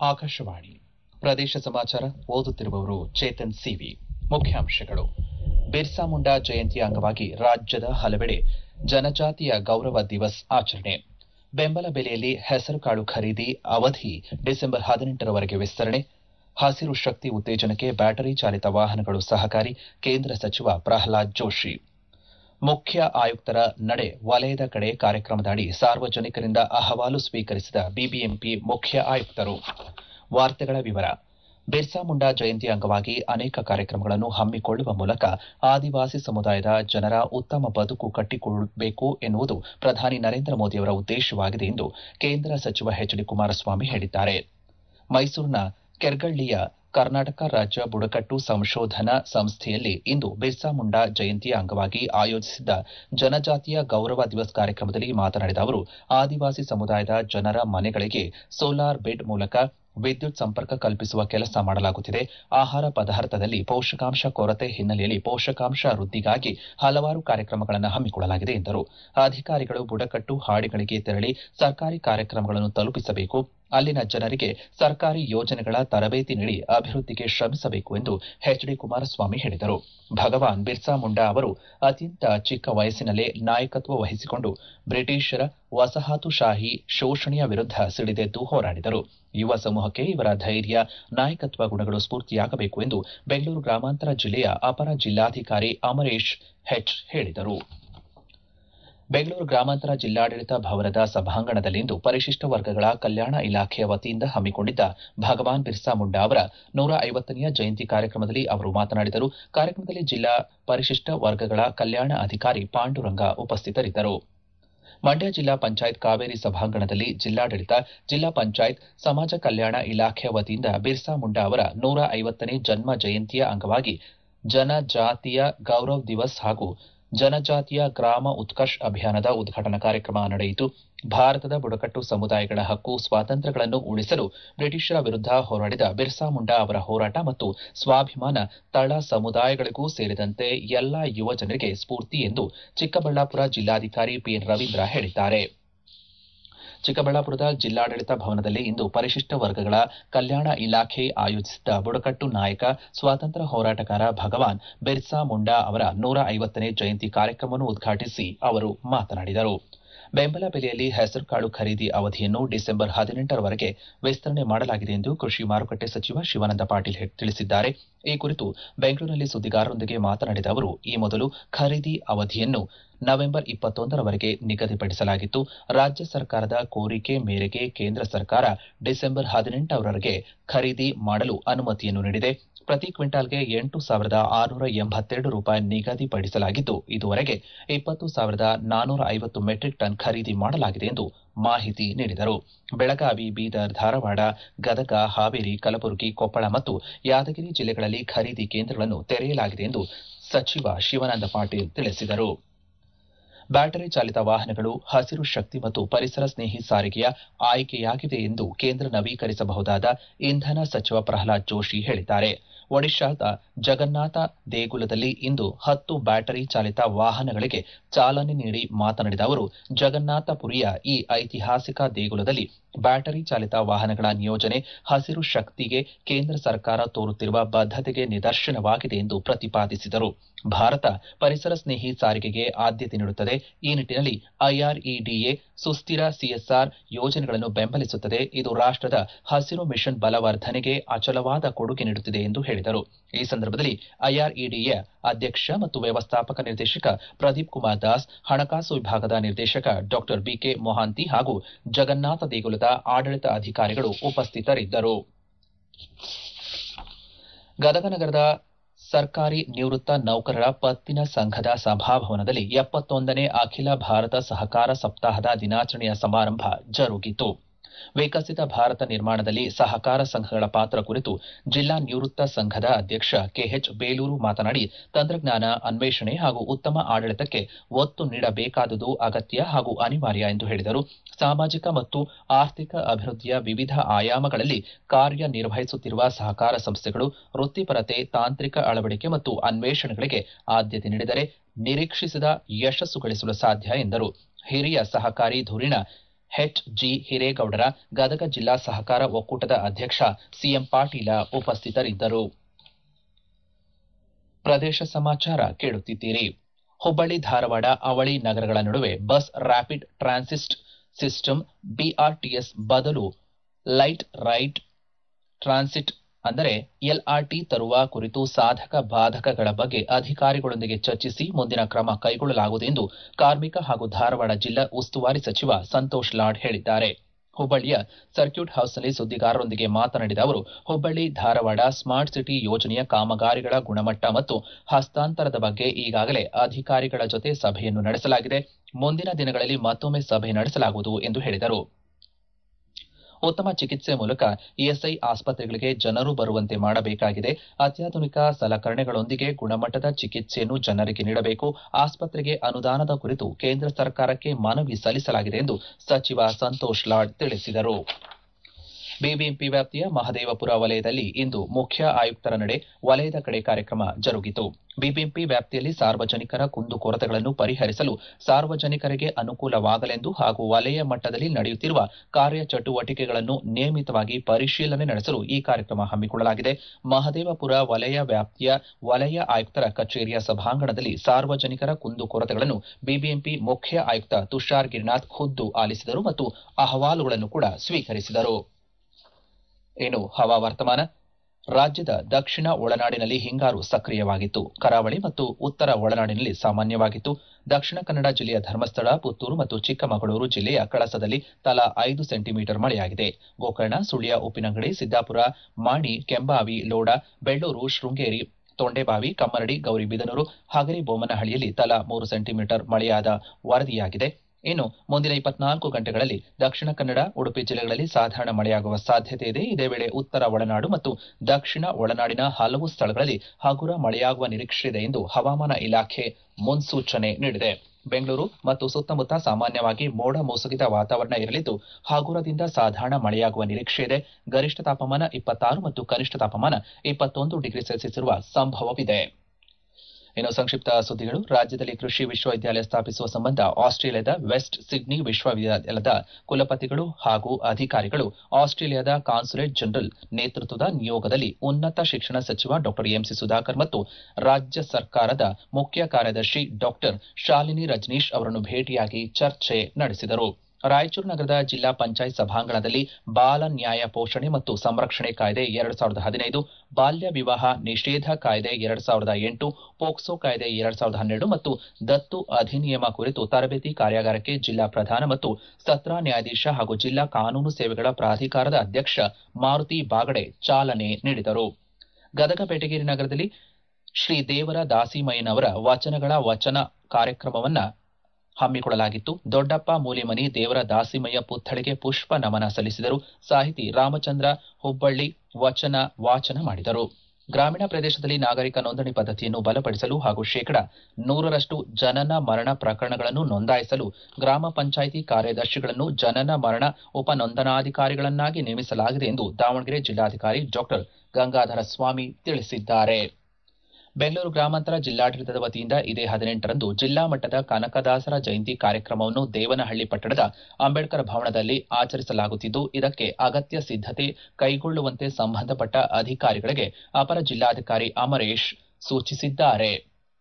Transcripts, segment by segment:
ಆಕಾಶವಾಣಿ ಪ್ರದೇಶ ಸಮಾಚಾರ ಓದುತ್ತಿರುವವರು ಚೇತನ್ ಸಿವಿ ಮುಖ್ಯಾಂಶಗಳು ಬಿರ್ಸಾ ಮುಂಡಾ ಜಯಂತಿಯ ಅಂಗವಾಗಿ ರಾಜ್ಯದ ಹಲವೆಡೆ ಜನಜಾತಿಯ ಗೌರವ ದಿವಸ್ ಆಚರಣೆ ಬೆಂಬಲ ಬೆಲೆಯಲ್ಲಿ ಹೆಸರುಕಾಳು ಖರೀದಿ ಅವಧಿ ಡಿಸೆಂಬರ್ ಹದಿನೆಂಟರವರೆಗೆ ವಿಸ್ತರಣೆ ಹಸಿರು ಶಕ್ತಿ ಉತ್ತೇಜನಕ್ಕೆ ಬ್ಯಾಟರಿ ಚಾಲಿತ ವಾಹನಗಳು ಸಹಕಾರಿ ಕೇಂದ್ರ ಸಚಿವ ಪ್ರಹ್ಲಾದ್ ಜೋಶಿ ಮುಖ್ಯ ಆಯುಕ್ತರ ನಡೆ ವಲಯದ ಕಡೆ ಕಾರ್ಯಕ್ರಮದ ಅಡಿ ಸಾರ್ವಜನಿಕರಿಂದ ಅಹವಾಲು ಸ್ವೀಕರಿಸಿದ ಬಿಬಿಎಂಪಿ ಮುಖ್ಯ ಆಯುಕ್ತರು ವಾರ್ತೆಗಳ ವಿವರ ಬಿರ್ಸಾ ಮುಂಡಾ ಜಯಂತಿ ಅಂಗವಾಗಿ ಅನೇಕ ಕಾರ್ಯಕ್ರಮಗಳನ್ನು ಹಮ್ಮಿಕೊಳ್ಳುವ ಮೂಲಕ ಆದಿವಾಸಿ ಸಮುದಾಯದ ಜನರ ಉತ್ತಮ ಬದುಕು ಕಟ್ಟಿಕೊಡಬೇಕು ಎನ್ನುವುದು ಪ್ರಧಾನಿ ನರೇಂದ್ರ ಮೋದಿಯವರ ಉದ್ದೇಶವಾಗಿದೆ ಎಂದು ಕೇಂದ್ರ ಸಚಿವ ಎಚ್ ಡಿ ಕುಮಾರಸ್ವಾಮಿ ಹೇಳಿದ್ದಾರೆ ಮೈಸೂರಿನ ಕೆರ್ಗಳ್ಳಿಯ ಕರ್ನಾಟಕ ರಾಜ್ಯ ಬುಡಕಟ್ಟು ಸಂಶೋಧನಾ ಸಂಸ್ಥೆಯಲ್ಲಿ ಇಂದು ಬಿರ್ಸಾ ಮುಂಡಾ ಜಯಂತಿಯ ಅಂಗವಾಗಿ ಆಯೋಜಿಸಿದ್ದ ಜನಜಾತಿಯ ಗೌರವ ದಿವಸ್ ಕಾರ್ಯಕ್ರಮದಲ್ಲಿ ಮಾತನಾಡಿದ ಅವರು ಆದಿವಾಸಿ ಸಮುದಾಯದ ಜನರ ಮನೆಗಳಿಗೆ ಸೋಲಾರ್ ಬೆಡ್ ಮೂಲಕ ವಿದ್ಯುತ್ ಸಂಪರ್ಕ ಕಲ್ಪಿಸುವ ಕೆಲಸ ಮಾಡಲಾಗುತ್ತಿದೆ ಆಹಾರ ಪದಾರ್ಥದಲ್ಲಿ ಪೋಷಕಾಂಶ ಕೊರತೆ ಹಿನ್ನೆಲೆಯಲ್ಲಿ ಪೋಷಕಾಂಶ ವೃದ್ಧಿಗಾಗಿ ಹಲವಾರು ಕಾರ್ಯಕ್ರಮಗಳನ್ನು ಹಮ್ಮಿಕೊಳ್ಳಲಾಗಿದೆ ಎಂದರು ಅಧಿಕಾರಿಗಳು ಬುಡಕಟ್ಟು ಹಾಡಿಗಳಿಗೆ ತೆರಳಿ ಸರ್ಕಾರಿ ಕಾರ್ಯಕ್ರಮಗಳನ್ನು ತಲುಪಿಸಬೇಕು ಅಲ್ಲಿನ ಜನರಿಗೆ ಸರ್ಕಾರಿ ಯೋಜನೆಗಳ ತರಬೇತಿ ನೀಡಿ ಅಭಿವೃದ್ಧಿಗೆ ಶ್ರಮಿಸಬೇಕು ಎಂದು ಎಚ್ ಡಿ ಕುಮಾರಸ್ವಾಮಿ ಹೇಳಿದರು ಭಗವಾನ್ ಬಿರ್ಸಾ ಮುಂಡಾ ಅವರು ಅತ್ಯಂತ ಚಿಕ್ಕ ವಯಸ್ಸಿನಲ್ಲೇ ನಾಯಕತ್ವ ವಹಿಸಿಕೊಂಡು ಬ್ರಿಟಿಷರ ವಸಾಹತುಶಾಹಿ ಶೋಷಣೆಯ ವಿರುದ್ಧ ಸಿಡಿದೆದ್ದು ಹೋರಾಡಿದರು ಯುವ ಸಮೂಹಕ್ಕೆ ಇವರ ಧೈರ್ಯ ನಾಯಕತ್ವ ಗುಣಗಳು ಸ್ಫೂರ್ತಿಯಾಗಬೇಕು ಎಂದು ಬೆಂಗಳೂರು ಗ್ರಾಮಾಂತರ ಜಿಲ್ಲೆಯ ಅಪರ ಜಿಲ್ಲಾಧಿಕಾರಿ ಅಮರೇಶ್ ಹೆಚ್ ಹೇಳಿದರು ಬೆಂಗಳೂರು ಗ್ರಾಮಾಂತರ ಜಿಲ್ಲಾಡಳಿತ ಭವನದ ಸಭಾಂಗಣದಲ್ಲಿಂದು ಪರಿಶಿಷ್ಟ ವರ್ಗಗಳ ಕಲ್ಯಾಣ ಇಲಾಖೆಯ ವತಿಯಿಂದ ಹಮ್ಮಿಕೊಂಡಿದ್ದ ಭಗವಾನ್ ಬಿರ್ಸಾ ಮುಂಡಾ ಅವರ ನೂರ ಐವತ್ತನೆಯ ಜಯಂತಿ ಕಾರ್ಯಕ್ರಮದಲ್ಲಿ ಅವರು ಮಾತನಾಡಿದರು ಕಾರ್ಯಕ್ರಮದಲ್ಲಿ ಜಿಲ್ಲಾ ಪರಿಶಿಷ್ಟ ವರ್ಗಗಳ ಕಲ್ಯಾಣ ಅಧಿಕಾರಿ ಪಾಂಡುರಂಗ ಉಪಸ್ಥಿತರಿದ್ದರು ಮಂಡ್ಯ ಜಿಲ್ಲಾ ಪಂಚಾಯತ್ ಕಾವೇರಿ ಸಭಾಂಗಣದಲ್ಲಿ ಜಿಲ್ಲಾಡಳಿತ ಜಿಲ್ಲಾ ಪಂಚಾಯತ್ ಸಮಾಜ ಕಲ್ಯಾಣ ಇಲಾಖೆಯ ವತಿಯಿಂದ ಬಿರ್ಸಾ ಮುಂಡಾ ಅವರ ನೂರ ಐವತ್ತನೇ ಜನ್ಮ ಜಯಂತಿಯ ಅಂಗವಾಗಿ ಜನಜಾತಿಯ ಗೌರವ್ ದಿವಸ್ ಹಾಗೂ ಜನಜಾತಿಯ ಗ್ರಾಮ ಉತ್ಕರ್ಷ್ ಅಭಿಯಾನದ ಉದ್ಘಾಟನಾ ಕಾರ್ಯಕ್ರಮ ನಡೆಯಿತು ಭಾರತದ ಬುಡಕಟ್ಟು ಸಮುದಾಯಗಳ ಹಕ್ಕು ಸ್ವಾತಂತ್ರ್ಯಗಳನ್ನು ಉಳಿಸಲು ಬ್ರಿಟಿಷರ ವಿರುದ್ಧ ಹೋರಾಡಿದ ಬಿರ್ಸಾ ಮುಂಡಾ ಅವರ ಹೋರಾಟ ಮತ್ತು ಸ್ವಾಭಿಮಾನ ತಳ ಸಮುದಾಯಗಳಿಗೂ ಸೇರಿದಂತೆ ಎಲ್ಲಾ ಯುವ ಜನರಿಗೆ ಸ್ಫೂರ್ತಿ ಎಂದು ಚಿಕ್ಕಬಳ್ಳಾಪುರ ಜಿಲ್ಲಾಧಿಕಾರಿ ಪಿಎನ್ ರವೀಂದ್ರ ಹೇಳಿದ್ದಾರೆ ಚಿಕ್ಕಬಳ್ಳಾಪುರದ ಜಿಲ್ಲಾಡಳಿತ ಭವನದಲ್ಲಿ ಇಂದು ಪರಿಶಿಷ್ಟ ವರ್ಗಗಳ ಕಲ್ಯಾಣ ಇಲಾಖೆ ಆಯೋಜಿಸಿದ್ದ ಬುಡಕಟ್ಟು ನಾಯಕ ಸ್ವಾತಂತ್ರ್ಯ ಹೋರಾಟಗಾರ ಭಗವಾನ್ ಬಿರ್ಸಾ ಮುಂಡಾ ಅವರ ನೂರ ಐವತ್ತನೇ ಜಯಂತಿ ಕಾರ್ಯಕ್ರಮವನ್ನು ಉದ್ಘಾಟಿಸಿ ಅವರು ಮಾತನಾಡಿದರು ಬೆಂಬಲ ಬೆಲೆಯಲ್ಲಿ ಹೆಸರುಕಾಳು ಖರೀದಿ ಅವಧಿಯನ್ನು ಡಿಸೆಂಬರ್ ಹದಿನೆಂಟರವರೆಗೆ ವಿಸ್ತರಣೆ ಮಾಡಲಾಗಿದೆ ಎಂದು ಕೃಷಿ ಮಾರುಕಟ್ಟೆ ಸಚಿವ ಶಿವಾನಂದ ಪಾಟೀಲ್ ತಿಳಿಸಿದ್ದಾರೆ ಈ ಕುರಿತು ಬೆಂಗಳೂರಿನಲ್ಲಿ ಸುದ್ದಿಗಾರರೊಂದಿಗೆ ಮಾತನಾಡಿದ ಅವರು ಈ ಮೊದಲು ಖರೀದಿ ಅವಧಿಯನ್ನು ನವೆಂಬರ್ ಇಪ್ಪತ್ತೊಂದರವರೆಗೆ ನಿಗದಿಪಡಿಸಲಾಗಿತ್ತು ರಾಜ್ಯ ಸರ್ಕಾರದ ಕೋರಿಕೆ ಮೇರೆಗೆ ಕೇಂದ್ರ ಸರ್ಕಾರ ಡಿಸೆಂಬರ್ ಹದಿನೆಂಟರವರೆಗೆ ಖರೀದಿ ಮಾಡಲು ಅನುಮತಿಯನ್ನು ನೀಡಿದೆ ಪ್ರತಿ ಕ್ವಿಂಟಾಲ್ಗೆ ಎಂಟು ಸಾವಿರದ ಆರುನೂರ ಎಂಬತ್ತೆರಡು ರೂಪಾಯಿ ನಿಗದಿಪಡಿಸಲಾಗಿದ್ದು ಇದುವರೆಗೆ ಇಪ್ಪತ್ತು ಸಾವಿರದ ನಾನೂರ ಐವತ್ತು ಮೆಟ್ರಿಕ್ ಟನ್ ಖರೀದಿ ಮಾಡಲಾಗಿದೆ ಎಂದು ಮಾಹಿತಿ ನೀಡಿದರು ಬೆಳಗಾವಿ ಬೀದರ್ ಧಾರವಾಡ ಗದಗ ಹಾವೇರಿ ಕಲಬುರಗಿ ಕೊಪ್ಪಳ ಮತ್ತು ಯಾದಗಿರಿ ಜಿಲ್ಲೆಗಳಲ್ಲಿ ಖರೀದಿ ಕೇಂದ್ರಗಳನ್ನು ತೆರೆಯಲಾಗಿದೆ ಎಂದು ಸಚಿವ ಶಿವಾನಂದ ಪಾಟೀಲ್ ತಿಳಿಸಿದರು ಬ್ಯಾಟರಿ ಚಾಲಿತ ವಾಹನಗಳು ಹಸಿರು ಶಕ್ತಿ ಮತ್ತು ಪರಿಸರ ಸ್ನೇಹಿ ಸಾರಿಗೆಯ ಆಯ್ಕೆಯಾಗಿವೆ ಎಂದು ಕೇಂದ್ರ ನವೀಕರಿಸಬಹುದಾದ ಇಂಧನ ಸಚಿವ ಪ್ರಹ್ಲಾದ್ ಜೋಶಿ ಹೇಳಿದ್ದಾರೆ ಒಡಿಶಾದ ಜಗನ್ನಾಥ ದೇಗುಲದಲ್ಲಿ ಇಂದು ಹತ್ತು ಬ್ಯಾಟರಿ ಚಾಲಿತ ವಾಹನಗಳಿಗೆ ಚಾಲನೆ ನೀಡಿ ಮಾತನಾಡಿದ ಅವರು ಜಗನ್ನಾಥಪುರಿಯ ಈ ಐತಿಹಾಸಿಕ ದೇಗುಲದಲ್ಲಿ ಬ್ಯಾಟರಿ ಚಾಲಿತ ವಾಹನಗಳ ನಿಯೋಜನೆ ಹಸಿರು ಶಕ್ತಿಗೆ ಕೇಂದ್ರ ಸರ್ಕಾರ ತೋರುತ್ತಿರುವ ಬದ್ಧತೆಗೆ ನಿದರ್ಶನವಾಗಿದೆ ಎಂದು ಪ್ರತಿಪಾದಿಸಿದರು ಭಾರತ ಪರಿಸರ ಸ್ನೇಹಿ ಸಾರಿಗೆಗೆ ಆದ್ಯತೆ ನೀಡುತ್ತದೆ ಈ ನಿಟ್ಟಿನಲ್ಲಿ ಐಆರ್ಇಡಿಎ ಸುಸ್ಥಿರ ಸಿಎಸ್ಆರ್ ಯೋಜನೆಗಳನ್ನು ಬೆಂಬಲಿಸುತ್ತದೆ ಇದು ರಾಷ್ಟದ ಹಸಿರು ಮಿಷನ್ ಬಲವರ್ಧನೆಗೆ ಅಚಲವಾದ ಕೊಡುಗೆ ನೀಡುತ್ತಿದೆ ಎಂದು ಹೇಳಿದರು ಈ ಸಂದರ್ಭದಲ್ಲಿ ಐಆರ್ಇಡಿಎ ಅಧ್ಯಕ್ಷ ಮತ್ತು ವ್ಯವಸ್ಥಾಪಕ ನಿರ್ದೇಶಕ ಪ್ರದೀಪ್ ಕುಮಾರ್ ದಾಸ್ ಹಣಕಾಸು ವಿಭಾಗದ ನಿರ್ದೇಶಕ ಡಾಕ್ಟರ್ ಬಿಕೆ ಮೊಹಾಂತಿ ಹಾಗೂ ಜಗನ್ನಾಥ ದೇಗುಲದ ಆಡಳಿತ ಅಧಿಕಾರಿಗಳು ಉಪಸ್ಥಿತರಿದ್ದರು ಗದಗ ನಗರದ ಸರ್ಕಾರಿ ನಿವೃತ್ತ ನೌಕರರ ಪತ್ತಿನ ಸಂಘದ ಸಭಾಭವನದಲ್ಲಿ ಎಪ್ಪತ್ತೊಂದನೇ ಅಖಿಲ ಭಾರತ ಸಹಕಾರ ಸಪ್ತಾಹದ ದಿನಾಚರಣೆಯ ಸಮಾರಂಭ ಜರುಗಿತು ವಿಕಸಿತ ಭಾರತ ನಿರ್ಮಾಣದಲ್ಲಿ ಸಹಕಾರ ಸಂಘಗಳ ಪಾತ್ರ ಕುರಿತು ಜಿಲ್ಲಾ ನಿವೃತ್ತ ಸಂಘದ ಅಧ್ಯಕ್ಷ ಕೆಎಚ್ ಬೇಲೂರು ಮಾತನಾಡಿ ತಂತ್ರಜ್ಞಾನ ಅನ್ವೇಷಣೆ ಹಾಗೂ ಉತ್ತಮ ಆಡಳಿತಕ್ಕೆ ಒತ್ತು ನೀಡಬೇಕಾದುದು ಅಗತ್ಯ ಹಾಗೂ ಅನಿವಾರ್ಯ ಎಂದು ಹೇಳಿದರು ಸಾಮಾಜಿಕ ಮತ್ತು ಆರ್ಥಿಕ ಅಭಿವೃದ್ಧಿಯ ವಿವಿಧ ಆಯಾಮಗಳಲ್ಲಿ ಕಾರ್ಯನಿರ್ವಹಿಸುತ್ತಿರುವ ಸಹಕಾರ ಸಂಸ್ಥೆಗಳು ವೃತ್ತಿಪರತೆ ತಾಂತ್ರಿಕ ಅಳವಡಿಕೆ ಮತ್ತು ಅನ್ವೇಷಣೆಗಳಿಗೆ ಆದ್ಯತೆ ನೀಡಿದರೆ ನಿರೀಕ್ಷಿಸಿದ ಯಶಸ್ಸು ಗಳಿಸಲು ಸಾಧ್ಯ ಎಂದರು ಹಿರಿಯ ಸಹಕಾರಿ ಧುರೀಣ ಎಚ್ ಜಿ ಹಿರೇಗೌಡರ ಗದಗ ಜಿಲ್ಲಾ ಸಹಕಾರ ಒಕ್ಕೂಟದ ಅಧ್ಯಕ್ಷ ಸಿಎಂ ಪಾಟೀಲ ಉಪಸ್ಥಿತರಿದ್ದರು ಪ್ರದೇಶ ಸಮಾಚಾರ ಕೇಳುತ್ತಿದ್ದೀರಿ ಹುಬ್ಬಳ್ಳಿ ಧಾರವಾಡ ಅವಳಿ ನಗರಗಳ ನಡುವೆ bus rapid transit system BRTS ಬದಲು ಲೈಟ್ ರೈಟ್ ಟ್ರಾನ್ಸಿಟ್ ಅಂದರೆ ಎಲ್ಆರ್ಟಿ ತರುವ ಕುರಿತು ಸಾಧಕ ಬಾಧಕಗಳ ಬಗ್ಗೆ ಅಧಿಕಾರಿಗಳೊಂದಿಗೆ ಚರ್ಚಿಸಿ ಮುಂದಿನ ಕ್ರಮ ಕೈಗೊಳ್ಳಲಾಗುವುದು ಎಂದು ಕಾರ್ಮಿಕ ಹಾಗೂ ಧಾರವಾಡ ಜಿಲ್ಲಾ ಉಸ್ತುವಾರಿ ಸಚಿವ ಸಂತೋಷ್ ಲಾಡ್ ಹೇಳಿದ್ದಾರೆ ಹುಬ್ಬಳ್ಳಿಯ ಸರ್ಕ್ಯೂಟ್ ಹೌಸ್ನಲ್ಲಿ ಸುದ್ದಿಗಾರರೊಂದಿಗೆ ಮಾತನಾಡಿದ ಅವರು ಹುಬ್ಬಳ್ಳಿ ಧಾರವಾಡ ಸ್ಮಾರ್ಟ್ ಸಿಟಿ ಯೋಜನೆಯ ಕಾಮಗಾರಿಗಳ ಗುಣಮಟ್ಟ ಮತ್ತು ಹಸ್ತಾಂತರದ ಬಗ್ಗೆ ಈಗಾಗಲೇ ಅಧಿಕಾರಿಗಳ ಜೊತೆ ಸಭೆಯನ್ನು ನಡೆಸಲಾಗಿದೆ ಮುಂದಿನ ದಿನಗಳಲ್ಲಿ ಮತ್ತೊಮ್ಮೆ ಸಭೆ ನಡೆಸಲಾಗುವುದು ಎಂದು ಹೇಳಿದರು ಉತ್ತಮ ಚಿಕಿತ್ಸೆ ಮೂಲಕ ಇಎಸ್ಐ ಆಸ್ಪತ್ರೆಗಳಿಗೆ ಜನರು ಬರುವಂತೆ ಮಾಡಬೇಕಾಗಿದೆ ಅತ್ಯಾಧುನಿಕ ಸಲಕರಣೆಗಳೊಂದಿಗೆ ಗುಣಮಟ್ಟದ ಚಿಕಿತ್ಸೆಯನ್ನು ಜನರಿಗೆ ನೀಡಬೇಕು ಆಸ್ಪತ್ರೆಗೆ ಅನುದಾನದ ಕುರಿತು ಕೇಂದ್ರ ಸರ್ಕಾರಕ್ಕೆ ಮನವಿ ಸಲ್ಲಿಸಲಾಗಿದೆ ಎಂದು ಸಚಿವ ಸಂತೋಷ್ ಲಾಡ್ ತಿಳಿಸಿದರು ಬಿಬಿಎಂಪಿ ವ್ಯಾಪ್ತಿಯ ಮಹದೇವಪುರ ವಲಯದಲ್ಲಿ ಇಂದು ಮುಖ್ಯ ಆಯುಕ್ತರ ನಡೆ ವಲಯದ ಕಡೆ ಕಾರ್ಯಕ್ರಮ ಜರುಗಿತು ಬಿಬಿಎಂಪಿ ವ್ಯಾಪ್ತಿಯಲ್ಲಿ ಸಾರ್ವಜನಿಕರ ಕುಂದುಕೊರತೆಗಳನ್ನು ಪರಿಹರಿಸಲು ಸಾರ್ವಜನಿಕರಿಗೆ ಅನುಕೂಲವಾಗಲೆಂದು ಹಾಗೂ ವಲಯ ಮಟ್ಟದಲ್ಲಿ ನಡೆಯುತ್ತಿರುವ ಕಾರ್ಯಚಟುವಟಿಕೆಗಳನ್ನು ನಿಯಮಿತವಾಗಿ ಪರಿಶೀಲನೆ ನಡೆಸಲು ಈ ಕಾರ್ಯಕ್ರಮ ಹಮ್ಮಿಕೊಳ್ಳಲಾಗಿದೆ ಮಹದೇವಪುರ ವಲಯ ವ್ಯಾಪ್ತಿಯ ವಲಯ ಆಯುಕ್ತರ ಕಚೇರಿಯ ಸಭಾಂಗಣದಲ್ಲಿ ಸಾರ್ವಜನಿಕರ ಕುಂದುಕೊರತೆಗಳನ್ನು ಬಿಬಿಎಂಪಿ ಮುಖ್ಯ ಆಯುಕ್ತ ತುಷಾರ್ ಗಿರಿನಾಥ್ ಖುದ್ದು ಆಲಿಸಿದರು ಮತ್ತು ಅಹವಾಲುಗಳನ್ನು ಕೂಡ ಸ್ವೀಕರಿಸಿದರು ಏನು ಹವಾವರ್ತಮಾನ ರಾಜ್ಯದ ದಕ್ಷಿಣ ಒಳನಾಡಿನಲ್ಲಿ ಹಿಂಗಾರು ಸಕ್ರಿಯವಾಗಿತ್ತು ಕರಾವಳಿ ಮತ್ತು ಉತ್ತರ ಒಳನಾಡಿನಲ್ಲಿ ಸಾಮಾನ್ಯವಾಗಿತ್ತು ದಕ್ಷಿಣ ಕನ್ನಡ ಜಿಲ್ಲೆಯ ಧರ್ಮಸ್ಥಳ ಪುತ್ತೂರು ಮತ್ತು ಚಿಕ್ಕಮಗಳೂರು ಜಿಲ್ಲೆಯ ಕಳಸದಲ್ಲಿ ತಲಾ ಐದು ಸೆಂಟಿಮೀಟರ್ ಮಳೆಯಾಗಿದೆ ಗೋಕರ್ಣ ಸುಳ್ಯ ಉಪ್ಪಿನಂಗಡಿ ಸಿದ್ದಾಪುರ ಮಾಣಿ ಕೆಂಬಾವಿ ಲೋಡ ಬೆಳ್ಳೂರು ಶೃಂಗೇರಿ ತೊಂಡೆಬಾವಿ ಕಮ್ಮರಡಿ ಗೌರಿಬಿದನೂರು ಹಗರಿ ಬೊಮ್ಮನಹಳ್ಳಿಯಲ್ಲಿ ತಲಾ ಮೂರು ಸೆಂಟಿಮೀಟರ್ ಮಳೆಯಾದ ವರದಿಯಾಗಿದೆ ಇನ್ನು ಮುಂದಿನ ಇಪ್ಪತ್ನಾಲ್ಕು ಗಂಟೆಗಳಲ್ಲಿ ದಕ್ಷಿಣ ಕನ್ನಡ ಉಡುಪಿ ಜಿಲ್ಲೆಗಳಲ್ಲಿ ಸಾಧಾರಣ ಮಳೆಯಾಗುವ ಸಾಧ್ಯತೆ ಇದೆ ಇದೇ ವೇಳೆ ಉತ್ತರ ಒಳನಾಡು ಮತ್ತು ದಕ್ಷಿಣ ಒಳನಾಡಿನ ಹಲವು ಸ್ಥಳಗಳಲ್ಲಿ ಹಗುರ ಮಳೆಯಾಗುವ ನಿರೀಕ್ಷೆ ಇದೆ ಎಂದು ಹವಾಮಾನ ಇಲಾಖೆ ಮುನ್ಸೂಚನೆ ನೀಡಿದೆ ಬೆಂಗಳೂರು ಮತ್ತು ಸುತ್ತಮುತ್ತ ಸಾಮಾನ್ಯವಾಗಿ ಮೋಡ ಮುಸುಕಿದ ವಾತಾವರಣ ಇರಲಿದ್ದು ಹಗುರದಿಂದ ಸಾಧಾರಣ ಮಳೆಯಾಗುವ ನಿರೀಕ್ಷೆ ಇದೆ ಗರಿಷ್ಠ ತಾಪಮಾನ ಇಪ್ಪತ್ತಾರು ಮತ್ತು ಕನಿಷ್ಠ ತಾಪಮಾನ ಇಪ್ಪತ್ತೊಂದು ಡಿಗ್ರಿ ಸೆಲ್ಸಿಯಸ್ ಇರುವ ಸಂಭವವಿದೆ ಇನ್ನು ಸಂಕ್ಷಿಪ್ತ ಸುದ್ದಿಗಳು ರಾಜ್ಯದಲ್ಲಿ ಕೃಷಿ ವಿಶ್ವವಿದ್ಯಾಲಯ ಸ್ಥಾಪಿಸುವ ಸಂಬಂಧ ಆಸ್ಟ್ರೇಲಿಯಾದ ವೆಸ್ಟ್ ಸಿಡ್ನಿ ವಿಶ್ವವಿದ್ಯಾಲಯದ ಕುಲಪತಿಗಳು ಹಾಗೂ ಅಧಿಕಾರಿಗಳು ಆಸ್ಟ್ರೇಲಿಯಾದ ಕಾನ್ಸುಲೇಟ್ ಜನರಲ್ ನೇತೃತ್ವದ ನಿಯೋಗದಲ್ಲಿ ಉನ್ನತ ಶಿಕ್ಷಣ ಸಚಿವ ಡಾಕ್ಟರ್ ಎಂಸಿ ಸುಧಾಕರ್ ಮತ್ತು ರಾಜ್ಯ ಸರ್ಕಾರದ ಮುಖ್ಯ ಕಾರ್ಯದರ್ಶಿ ಡಾಕ್ಟರ್ ಶಾಲಿನಿ ರಜನೀಶ್ ಅವರನ್ನು ಭೇಟಿಯಾಗಿ ಚರ್ಚೆ ನಡೆಸಿದರು ರಾಯಚೂರು ನಗರದ ಜಿಲ್ಲಾ ಪಂಚಾಯತ್ ಸಭಾಂಗಣದಲ್ಲಿ ಬಾಲ ನ್ಯಾಯ ಪೋಷಣೆ ಮತ್ತು ಸಂರಕ್ಷಣೆ ಕಾಯ್ದೆ ಎರಡ್ ಸಾವಿರದ ಹದಿನೈದು ಬಾಲ್ಯ ವಿವಾಹ ನಿಷೇಧ ಕಾಯ್ದೆ ಎರಡ್ ಸಾವಿರದ ಎಂಟು ಪೋಕ್ಸೋ ಕಾಯ್ದೆ ಎರಡ್ ಸಾವಿರದ ಹನ್ನೆರಡು ಮತ್ತು ದತ್ತು ಅಧಿನಿಯಮ ಕುರಿತು ತರಬೇತಿ ಕಾರ್ಯಾಗಾರಕ್ಕೆ ಜಿಲ್ಲಾ ಪ್ರಧಾನ ಮತ್ತು ಸತ್ರ ನ್ಯಾಯಾಧೀಶ ಹಾಗೂ ಜಿಲ್ಲಾ ಕಾನೂನು ಸೇವೆಗಳ ಪ್ರಾಧಿಕಾರದ ಅಧ್ಯಕ್ಷ ಮಾರುತಿ ಬಾಗಡೆ ಚಾಲನೆ ನೀಡಿದರು ಗದಗ ಬೆಟಗೇರಿ ನಗರದಲ್ಲಿ ಶ್ರೀ ದೇವರ ದಾಸಿಮಯ್ಯನವರ ವಚನಗಳ ವಚನ ಕಾರ್ಯಕ್ರಮವನ್ನ ಹಮ್ಮಿಕೊಳ್ಳಲಾಗಿತ್ತು ದೊಡ್ಡಪ್ಪ ಮೂಲಿಮನಿ ದೇವರ ದಾಸಿಮಯ್ಯ ಪುತ್ಥಳಿಗೆ ಪುಷ್ಪ ನಮನ ಸಲ್ಲಿಸಿದರು ಸಾಹಿತಿ ರಾಮಚಂದ್ರ ಹುಬ್ಬಳ್ಳಿ ವಚನ ವಾಚನ ಮಾಡಿದರು ಗ್ರಾಮೀಣ ಪ್ರದೇಶದಲ್ಲಿ ನಾಗರಿಕ ನೋಂದಣಿ ಪದ್ಧತಿಯನ್ನು ಬಲಪಡಿಸಲು ಹಾಗೂ ಶೇಕಡ ನೂರರಷ್ಟು ಜನನ ಮರಣ ಪ್ರಕರಣಗಳನ್ನು ನೋಂದಾಯಿಸಲು ಗ್ರಾಮ ಪಂಚಾಯಿತಿ ಕಾರ್ಯದರ್ಶಿಗಳನ್ನು ಜನನ ಮರಣ ಉಪ ನೋಂದಣಾಧಿಕಾರಿಗಳನ್ನಾಗಿ ನೇಮಿಸಲಾಗಿದೆ ಎಂದು ದಾವಣಗೆರೆ ಜಿಲ್ಲಾಧಿಕಾರಿ ಡಾಕ್ಟರ್ ಗಂಗಾಧರ ಸ್ವಾಮಿ ತಿಳಿಸಿದ್ದಾರೆ ಬೆಂಗಳೂರು ಗ್ರಾಮಾಂತರ ಜಿಲ್ಲಾಡಳಿತದ ವತಿಯಿಂದ ಇದೇ ಹದಿನೆಂಟರಂದು ಜಿಲ್ಲಾ ಮಟ್ಟದ ಕನಕದಾಸರ ಜಯಂತಿ ಕಾರ್ಯಕ್ರಮವನ್ನು ದೇವನಹಳ್ಳಿ ಪಟ್ಟಣದ ಅಂಬೇಡ್ಕರ್ ಭವನದಲ್ಲಿ ಆಚರಿಸಲಾಗುತ್ತಿದ್ದು ಇದಕ್ಕೆ ಅಗತ್ಯ ಸಿದ್ಧತೆ ಕೈಗೊಳ್ಳುವಂತೆ ಸಂಬಂಧಪಟ್ಟ ಅಧಿಕಾರಿಗಳಿಗೆ ಅಪರ ಜಿಲ್ಲಾಧಿಕಾರಿ ಅಮರೇಶ್ ಸೂಚಿಸಿದ್ದಾರೆ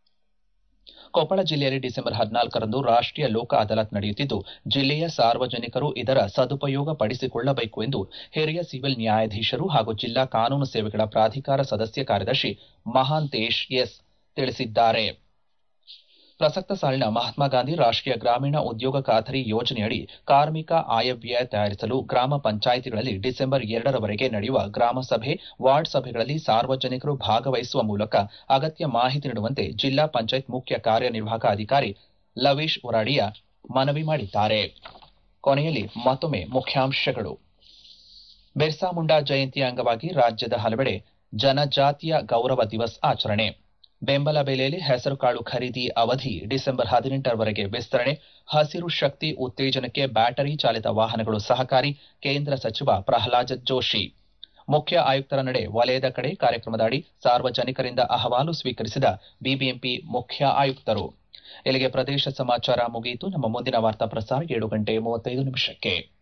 ಕೊಪ್ಪಳ ಜಿಲ್ಲೆಯಲ್ಲಿ ಡಿಸೆಂಬರ್ ಹದಿನಾಲ್ಕರಂದು ರಾಷ್ಟ್ರೀಯ ಲೋಕ ಅದಾಲತ್ ನಡೆಯುತ್ತಿದ್ದು ಜಿಲ್ಲೆಯ ಸಾರ್ವಜನಿಕರು ಇದರ ಸದುಪಯೋಗ ಪಡಿಸಿಕೊಳ್ಳಬೇಕು ಎಂದು ಹಿರಿಯ ಸಿವಿಲ್ ನ್ಯಾಯಾಧೀಶರು ಹಾಗೂ ಜಿಲ್ಲಾ ಕಾನೂನು ಸೇವೆಗಳ ಪ್ರಾಧಿಕಾರ ಸದಸ್ಯ ಕಾರ್ಯದರ್ಶಿ ಮಹಾಂತೇಶ್ ಎಸ್ ತಿಳಿಸಿದ್ದಾರೆ ಪ್ರಸಕ್ತ ಸಾಲಿನ ಮಹಾತ್ಮ ಗಾಂಧಿ ರಾಷ್ಟ್ರೀಯ ಗ್ರಾಮೀಣ ಉದ್ಯೋಗ ಖಾತರಿ ಯೋಜನೆಯಡಿ ಕಾರ್ಮಿಕ ಆಯವ್ಯಯ ತಯಾರಿಸಲು ಗ್ರಾಮ ಪಂಚಾಯಿತಿಗಳಲ್ಲಿ ಡಿಸೆಂಬರ್ ಎರಡರವರೆಗೆ ನಡೆಯುವ ಗ್ರಾಮ ಸಭೆ ವಾರ್ಡ್ ಸಭೆಗಳಲ್ಲಿ ಸಾರ್ವಜನಿಕರು ಭಾಗವಹಿಸುವ ಮೂಲಕ ಅಗತ್ಯ ಮಾಹಿತಿ ನೀಡುವಂತೆ ಜಿಲ್ಲಾ ಪಂಚಾಯತ್ ಮುಖ್ಯ ಕಾರ್ಯನಿರ್ವಾಹಕ ಅಧಿಕಾರಿ ಲವೀಶ್ ಉರಾಡಿಯಾ ಮನವಿ ಮಾಡಿದ್ದಾರೆ ಕೊನೆಯಲ್ಲಿ ಮತ್ತೊಮ್ಮೆ ಮುಖ್ಯಾಂಶಗಳು ಬಿರ್ಸಾ ಮುಂಡಾ ಜಯಂತಿಯ ಅಂಗವಾಗಿ ರಾಜ್ಯದ ಹಲವೆಡೆ ಜನಜಾತಿಯ ಗೌರವ ದಿವಸ್ ಆಚರಣೆ ಬೆಂಬಲ ಬೆಲೆಯಲ್ಲಿ ಹೆಸರುಕಾಳು ಖರೀದಿ ಅವಧಿ ಡಿಸೆಂಬರ್ ಹದಿನೆಂಟರವರೆಗೆ ವಿಸ್ತರಣೆ ಹಸಿರು ಶಕ್ತಿ ಉತ್ತೇಜನಕ್ಕೆ ಬ್ಯಾಟರಿ ಚಾಲಿತ ವಾಹನಗಳು ಸಹಕಾರಿ ಕೇಂದ್ರ ಸಚಿವ ಪ್ರಹ್ಲಾದ್ ಜೋಶಿ ಮುಖ್ಯ ಆಯುಕ್ತರ ನಡೆ ವಲಯದ ಕಡೆ ಕಾರ್ಯಕ್ರಮದ ಅಡಿ ಸಾರ್ವಜನಿಕರಿಂದ ಅಹವಾಲು ಸ್ವೀಕರಿಸಿದ ಬಿಬಿಎಂಪಿ ಮುಖ್ಯ ಆಯುಕ್ತರು ಇಲ್ಲಿಗೆ ಪ್ರದೇಶ ಸಮಾಚಾರ ಮುಗಿಯಿತು ನಮ್ಮ ಮುಂದಿನ ವಾರ್ತಾ ಪ್ರಸಾರ ಏಳು ಗಂಟೆ ಮೂವತ್ತೈದು ನಿಮಿಷಕ್ಕೆ